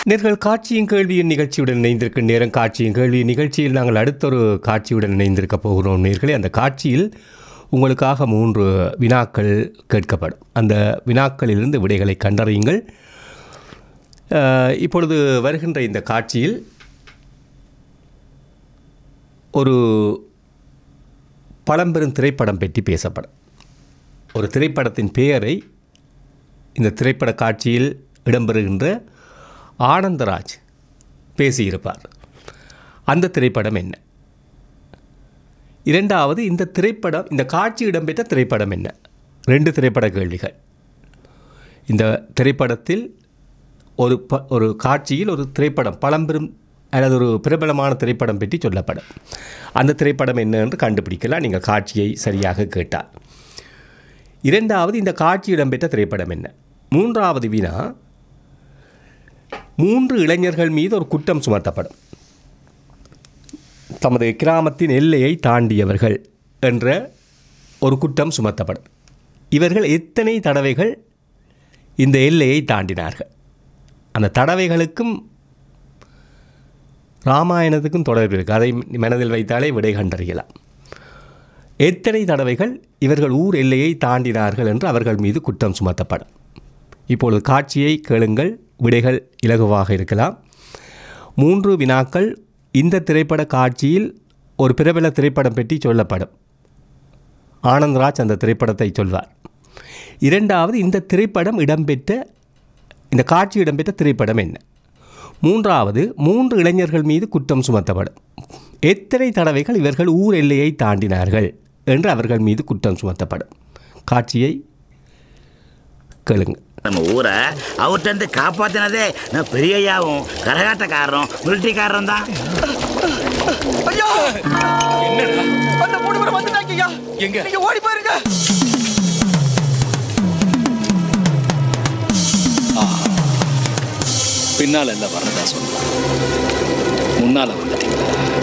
நேர்கள் காட்சியின் கேள்வியின் நிகழ்ச்சியுடன் இணைந்திருக்கும் நேரம் காட்சியின் கேள்வி நிகழ்ச்சியில் நாங்கள் அடுத்தொரு காட்சியுடன் இணைந்திருக்க போகிறோம் நேர்களே அந்த காட்சியில் உங்களுக்காக மூன்று வினாக்கள் கேட்கப்படும் அந்த வினாக்களிலிருந்து விடைகளை கண்டறியுங்கள் அஹ், இப்பொழுது வருகின்ற இந்த காட்சியில் ஒரு பழம்பெரும் திரைப்படம் பற்றி பேசப்படும் ஒரு திரைப்படத்தின் பெயரை இந்த திரைப்பட காட்சியில் இடம்பெறுகின்ற ஆனந்தராஜ் பேசியிருப்பார் அந்த திரைப்படம் என்ன இரண்டாவது இந்த திரைப்படம் இந்த காட்சி இடம்பெற்ற திரைப்படம் என்ன ரெண்டு திரைப்பட கேள்விகள் இந்த திரைப்படத்தில் ஒரு ப ஒரு காட்சியில் ஒரு திரைப்படம் பழம்பெரும் அல்லது ஒரு பிரபலமான திரைப்படம் பற்றி சொல்லப்படும் அந்த திரைப்படம் என்ன என்று கண்டுபிடிக்கலாம் நீங்கள் காட்சியை சரியாக கேட்டால் இரண்டாவது இந்த காட்சி இடம்பெற்ற திரைப்படம் என்ன மூன்றாவது வினா மூன்று இளைஞர்கள் மீது ஒரு குற்றம் சுமத்தப்படும் தமது கிராமத்தின் எல்லையை தாண்டியவர்கள் என்ற ஒரு குற்றம் சுமத்தப்படும் இவர்கள் எத்தனை தடவைகள் இந்த எல்லையை தாண்டினார்கள் அந்த தடவைகளுக்கும் ராமாயணத்துக்கும் தொடர்பு இருக்குது அதை மனதில் வைத்தாலே விடை கண்டறியலாம் எத்தனை தடவைகள் இவர்கள் ஊர் எல்லையை தாண்டினார்கள் என்று அவர்கள் மீது குற்றம் சுமத்தப்படும் இப்பொழுது காட்சியை கேளுங்கள் விடைகள் இலகுவாக இருக்கலாம் மூன்று வினாக்கள் இந்த திரைப்பட காட்சியில் ஒரு பிரபல திரைப்படம் பற்றி சொல்லப்படும் ஆனந்த்ராஜ் அந்த திரைப்படத்தை சொல்வார் இரண்டாவது இந்த திரைப்படம் இடம்பெற்ற இந்த காட்சி இடம்பெற்ற திரைப்படம் என்ன மூன்றாவது மூன்று இளைஞர்கள் மீது குற்றம் சுமத்தப்படும் எத்தனை தடவைகள் இவர்கள் ஊர் எல்லையை தாண்டினார்கள் என்று அவர்கள் மீது குற்றம் சுமத்தப்படும் காட்சியை கேளுங்க நம்ம ஊரை அவர்கிட்ட இருந்து காப்பாத்தினதே நான் பெரியய்யாவும் கரகாட்டக்காரரும் மிலிட்டரிக்காரரும் தான் ஐயா அந்த மூணு பேரும் வந்துட்டாங்க ஐயா எங்க? நீங்க ஓடி போயிருங்க பின்னால எல்லாம் வர்றதா சொல்லுவாங்க முன்னால வந்துட்டீங்களா